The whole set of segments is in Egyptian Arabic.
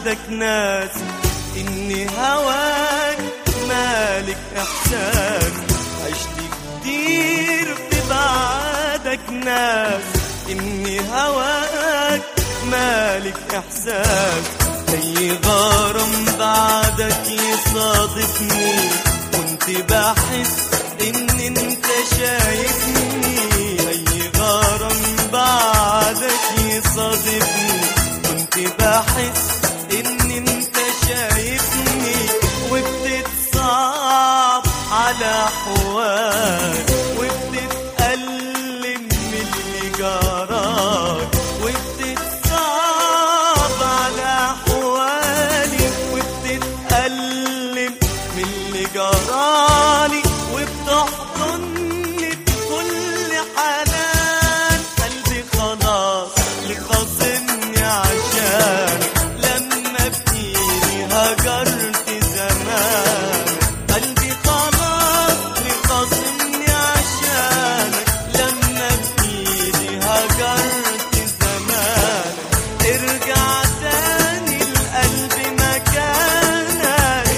بعادك ناس إني هواك مالك إحساس عشت كتير في بعادك ناس إني هواك مالك إحساس أي غرام بعدك يصادفني كنت بحس إن أنت شايفني أي غرام بعدك يصادفني كنت بحس إن أنت شايفني وبتتصعب على حوال وبتتألم من اللي جراك وبتتصعب على حوالي وبتتألم من اللي جرالي وبتحضني بكل حنان قلبي خلاص لخاصمني عشان لما بإيدي هجرت زمان قلبي خلاص لخاصمني عشانك لما بإيدي هجرت زمان ارجع تاني القلب مكانك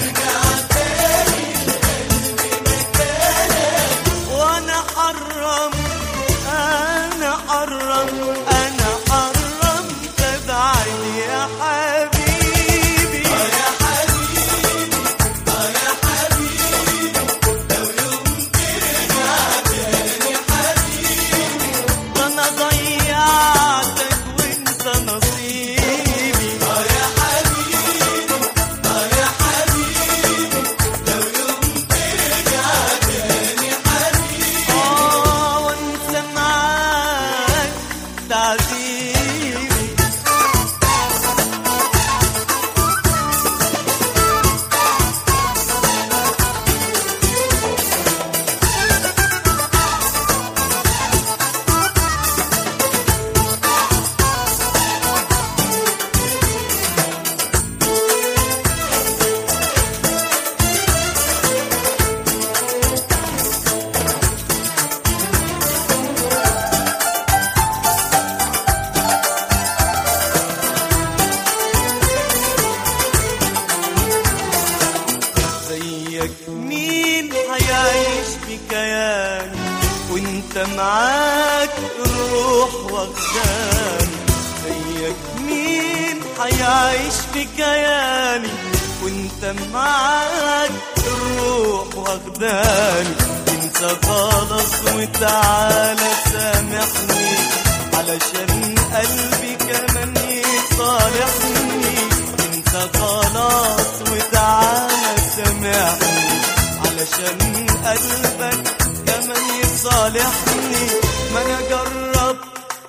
وانا حرم انا حرم انا حرم تبعد يا حبيبي يا حبيبي يا حبيبي لو يوم ترجع تاني حبيبي انا ضيعتك وانت نصيبي يا حبيبي يا حبيبي لو يوم ترجع تاني حبيبي اه وانسى معاك تعذيبي زيك مين هيعيش في كياني وانت معاك الروح واخداني زيك مين هيعيش في كياني وانت معاك الروح واخداني انت خلاص وتعالى سامحني علشان قلبي كمان يصالحني انت خلاص وتعالى سامحني علشان قلبك كمان يصالحني ما انا جربت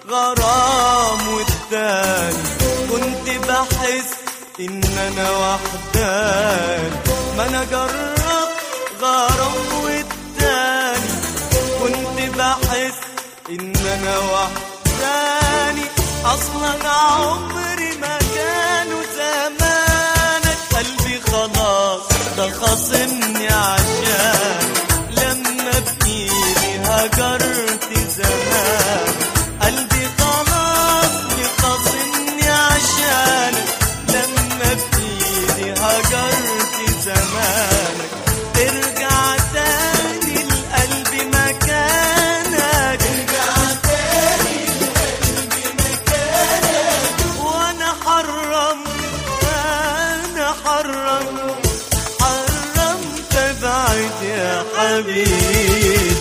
غرام والتاني كنت بحس ان انا وحداني ما انا جربت غرام والتاني كنت بحس ان انا وحداني اصلا عمري ما كانوا زمانك قلبي خلاص ده خاصمني عشان لما بايدي هجرت زمان قلبي خلاص بخاصمني عشانك لما بايدي هجرت زمانك ترجع تاني القلب مكانك ارجع تاني القلب مكانك وانا حرم انا حرم حرم تبعد يا حبيبي